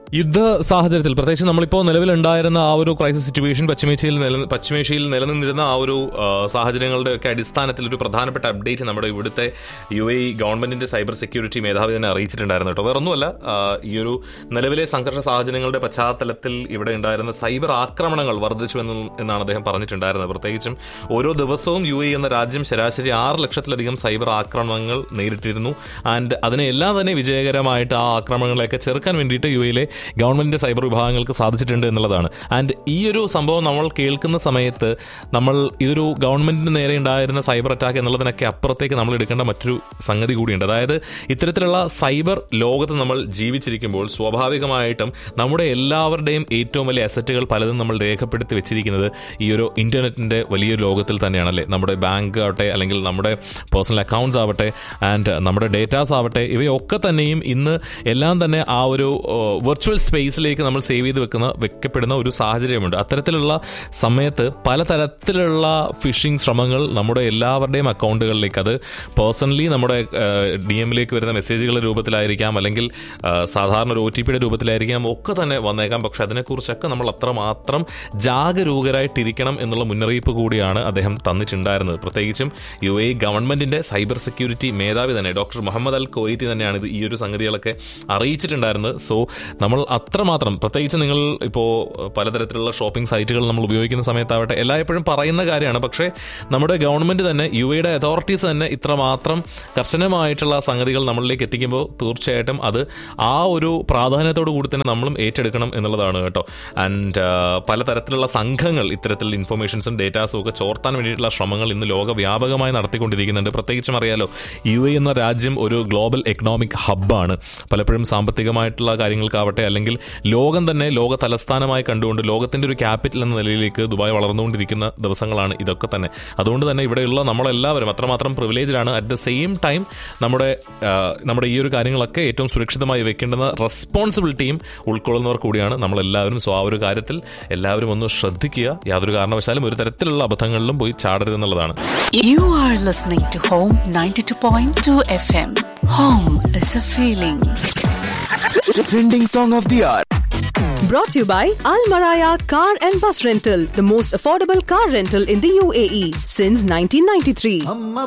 യുദ്ധ സാഹചര്യത്തിൽ പ്രത്യേകിച്ച് നമ്മളിപ്പോൾ നിലവിലുണ്ടായിരുന്ന ആ ഒരു ക്രൈസിസ് സിറ്റുവേഷൻ പശ്ചിമേഷ്യയിൽ നില പശ്ചിമേഷ്യയിൽ നിലനിന്നിരുന്ന ആ ഒരു ആ, സാഹചര്യങ്ങളുടെ ഒക്കെ അടിസ്ഥാനത്തിൽ ഒരു പ്രധാനപ്പെട്ട അപ്ഡേറ്റ് നമ്മുടെ ഇവിടുത്തെ യു എ ഗവൺമെന്റിന്റെ സൈബർ സെക്യൂരിറ്റി മേധാവി തന്നെ അറിയിച്ചിട്ടുണ്ടായിരുന്നു കേട്ടോ വേറൊന്നുമല്ല ആ, ഈ ഒരു നിലവിലെ സംഘർഷ സാഹചര്യങ്ങളുടെ പശ്ചാത്തലത്തിൽ ഇവിടെ ഉണ്ടായിരുന്ന സൈബർ ആക്രമണങ്ങൾ വർദ്ധിച്ചു എന്ന് എന്നാണ് അദ്ദേഹം പറഞ്ഞിട്ടുണ്ടായിരുന്നത് പ്രത്യേകിച്ചും ഓരോ ദിവസവും യു എ എന്ന രാജ്യം ശരാശരി ആറ് ലക്ഷത്തിലധികം സൈബർ ആക്രമണങ്ങൾ നേരിട്ടിരുന്നു ആൻഡ് അതിനെ എല്ലാം തന്നെ വിജയകരമായിട്ട് ആ ആക്രമണങ്ങളെയൊക്കെ ചെറുക്കാൻ വേണ്ടിയിട്ട് യു എയിലെ ഗവൺമെന്റിന്റെ സൈബർ വിഭാഗങ്ങൾക്ക് സാധിച്ചിട്ടുണ്ട് എന്നുള്ളതാണ് ആൻഡ് ഈ ഒരു സംഭവം നമ്മൾ കേൾക്കുന്ന സമയത്ത് നമ്മൾ ഇതൊരു ഗവൺമെന്റിന് നേരെ ഉണ്ടായിരുന്ന സൈബർ അറ്റാക്ക് എന്നുള്ളതിനൊക്കെ അപ്പുറത്തേക്ക് നമ്മൾ എടുക്കേണ്ട മറ്റൊരു സംഗതി കൂടിയുണ്ട് അതായത് ഇത്തരത്തിലുള്ള സൈബർ ലോകത്ത് നമ്മൾ ജീവിച്ചിരിക്കുമ്പോൾ സ്വാഭാവികമായിട്ടും നമ്മുടെ എല്ലാവരുടെയും ഏറ്റവും വലിയ അസറ്റുകൾ പലതും നമ്മൾ രേഖപ്പെടുത്തി വെച്ചിരിക്കുന്നത് ഈ ഒരു ഇന്റർനെറ്റിന്റെ വലിയൊരു ലോകത്തിൽ തന്നെയാണല്ലേ നമ്മുടെ ബാങ്ക് ആവട്ടെ അല്ലെങ്കിൽ നമ്മുടെ പേഴ്സണൽ അക്കൗണ്ട്സ് ആവട്ടെ ആൻഡ് നമ്മുടെ ഡേറ്റാസ് ആവട്ടെ ഇവയൊക്കെ തന്നെയും ഇന്ന് എല്ലാം തന്നെ ആ ഒരു വെർച്വൽ സ്പേസിലേക്ക് നമ്മൾ സേവ് ചെയ്ത് വെക്കുന്ന വെക്കപ്പെടുന്ന ഒരു സാഹചര്യമുണ്ട് അത്തരത്തിലുള്ള സമയത്ത് പലതരത്തിലുള്ള ഫിഷിംഗ് ശ്രമങ്ങൾ നമ്മുടെ എല്ലാവരുടെയും അക്കൗണ്ടുകളിലേക്ക് അത് പേഴ്സണലി നമ്മുടെ ഡി എമ്മിലേക്ക് വരുന്ന മെസ്സേജുകളുടെ രൂപത്തിലായിരിക്കാം അല്ലെങ്കിൽ ആ, സാധാരണ ഒരു ഒ ടി പിയുടെ രൂപത്തിലായിരിക്കാം ഒക്കെ തന്നെ വന്നേക്കാം പക്ഷെ അതിനെക്കുറിച്ചൊക്കെ നമ്മൾ അത്രമാത്രം ജാഗരൂകരായിട്ടിരിക്കണം എന്നുള്ള മുന്നറിയിപ്പ് കൂടിയാണ് അദ്ദേഹം തന്നിട്ടുണ്ടായിരുന്നത് പ്രത്യേകിച്ചും യു എ ഗവൺമെന്റിന്റെ സൈബർ സെക്യൂരിറ്റി മേധാവി തന്നെ ഡോക്ടർ മുഹമ്മദ് അൽ കൊയ്ത്തി തന്നെയാണ് ഇത് ഈ ഒരു സംഗതികളൊക്കെ അറിയിച്ചിട്ടുണ്ടായിരുന്നത് സോ നമ്മൾ അത്രമാത്രം പ്രത്യേകിച്ച് നിങ്ങൾ ഇപ്പോൾ പലതരത്തിലുള്ള ഷോപ്പിംഗ് സൈറ്റുകൾ നമ്മൾ ഉപയോഗിക്കുന്ന സമയത്താവട്ടെ എല്ലായ്പ്പോഴും പറയുന്ന കാര്യമാണ് പക്ഷേ നമ്മുടെ ഗവൺമെന്റ് തന്നെ യു എയുടെ അതോറിറ്റീസ് തന്നെ ഇത്രമാത്രം കർശനമായിട്ടുള്ള സംഗതികൾ നമ്മളിലേക്ക് എത്തിക്കുമ്പോൾ തീർച്ചയായിട്ടും അത് ആ ഒരു പ്രാധാന്യത്തോടു കൂടി തന്നെ നമ്മളും ഏറ്റെടുക്കണം എന്നുള്ളതാണ് കേട്ടോ ആൻഡ് പലതരത്തിലുള്ള സംഘങ്ങൾ ഇത്തരത്തിൽ ഇൻഫർമേഷൻസും ഡേറ്റാസും ഒക്കെ ചോർത്താൻ വേണ്ടിയിട്ടുള്ള ശ്രമങ്ങൾ ഇന്ന് ലോകവ്യാപകമായി നടത്തിക്കൊണ്ടിരിക്കുന്നുണ്ട് പ്രത്യേകിച്ചും അറിയാലോ യു എ എന്ന രാജ്യം ഒരു ഗ്ലോബൽ എക്കണോമിക് ഹബ്ബാണ് പലപ്പോഴും സാമ്പത്തികമായിട്ടുള്ള കാര്യങ്ങൾക്കാവട്ടെ അല്ലെങ്കിൽ ലോകം തന്നെ ലോക തലസ്ഥാനമായി കണ്ടുകൊണ്ട് ലോകത്തിന്റെ ഒരു ക്യാപിറ്റൽ എന്ന നിലയിലേക്ക് ദുബായ് വളർന്നുകൊണ്ടിരിക്കുന്ന ദിവസങ്ങളാണ് ഇതൊക്കെ തന്നെ അതുകൊണ്ട് തന്നെ ഇവിടെയുള്ള നമ്മളെല്ലാവരും അത്രമാത്രം privileged at the same time നമ്മുടെ ആ, നമ്മുടെ ഈ ഒരു കാര്യങ്ങളൊക്കെ ഏറ്റവും സുരക്ഷിതമായി വെക്കേണ്ടുന്ന റെസ്പോൺസിബിലിറ്റിയും ഉൾക്കൊള്ളുന്നവർ കൂടിയാണ് നമ്മളെല്ലാവരും സോ ആ ഒരു കാര്യത്തിൽ എല്ലാവരും ഒന്ന് ശ്രദ്ധിക്കുക യാതൊരു കാരണവശാലും ഒരു തരത്തിലുള്ള അബദ്ധങ്ങളിലും പോയി ചാടരുതെന്നുള്ളതാണ് You are listening to Home 92.2 FM. Home is a feeling. Trending song of the hour. Brought to you by Al Maraya Car and Bus Rental, the most affordable car rental in the UAE since 1993. अम्मा